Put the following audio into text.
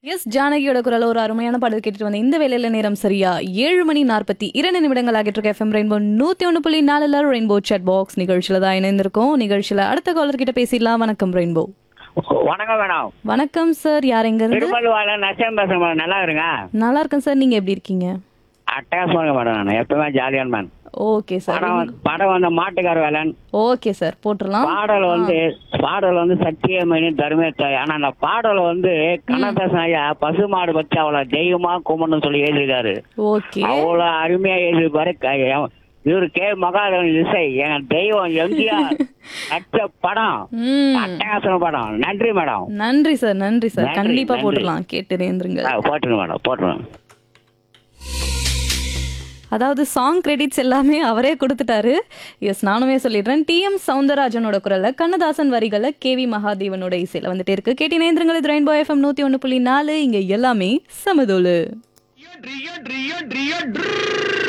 S ஜானகியோட குரல் ஒரு அருமையான பாடல் கேட்டுட்டு வந்த இந்த வேலையில நேரம் சரியா ஏழு மணி நாற்பத்தி இரண்டு நிமிடங்கள் ஆகிட்டு இருக்க எஃப்எம் ரெயின்போ நூத்தி ஒன்று புள்ளி நாலுல ரெயின்போ chat பாக்ஸ் நிகழ்ச்சியில தான் இணைந்திருக்கோம் நிகழ்ச்சியில அடுத்த காலர் கிட்ட பேசிடலாம் வணக்கம் ரெயின்போ வணக்கம் மேடம் வணக்கம் சார் யார் எங்க இருந்து திருப்பல்வால நச்சம் பேசுறேன் மேடம் நல்லா இருங்க நல்லா இருக்கேன் சார் நீங்க எப்படி இருக்கீங்க அட்டகாசமாக மேடம் நான் எப்பவுமே ஜாலியான மேன் ஓகே சார் படம் வந்து- படம் வந்து மாட்டுக்கார வேலன் ஓகே சார் போட்டுடலாம் பாடல் வந்து பாடல் வந்து சத்தியமணி தர்மேத்தாய் ஆனா அந்த பாடல் வந்து கண்ணதாசன் ஐயா பசுமாடு பத்தி அவ்வளவு தெய்வமா கும்பிடணும்னு சொல்லி எழுதியிருக்காரு ஓகே அவ்வளவு அருமையா எழுதியிருப்பாரு க- எவ- இவரு கே மகாதேவன் இசை என் தெய்வம் எம்ஜிஆர் நடிச்ச படம் ம் அட்டகாசன படம் நன்றி மேடம் நன்றி சார் நன்றி சார் நன்றி, கண்டிப்பா நன்றி. போட்டுடலாம் கேட்டு நேர்ந்துருங்க ஆ, போட்டுருங்க மேடம் போட்டுருங்க அதாவது சாங் கிரெடிட்ஸ் எல்லாமே அவரே கொடுத்துட்டாரு எஸ் நானுமே சொல்லிடுறேன் டி எம் சவுந்தரராஜனோட குரல்ல கண்ணதாசன் வரிகளை கேவி மகாதேவனோட இசையில வந்துட்டே இருக்கு கேட்டி நேந்திரங்கள் இது ரெயின்போ எஃப்எம் நூத்தி ஒன்று புள்ளி நாலு இங்க எல்லாமே சமதோலு ட்ரியோ ட்ரியோ ட்ரியோ ட்ரியோ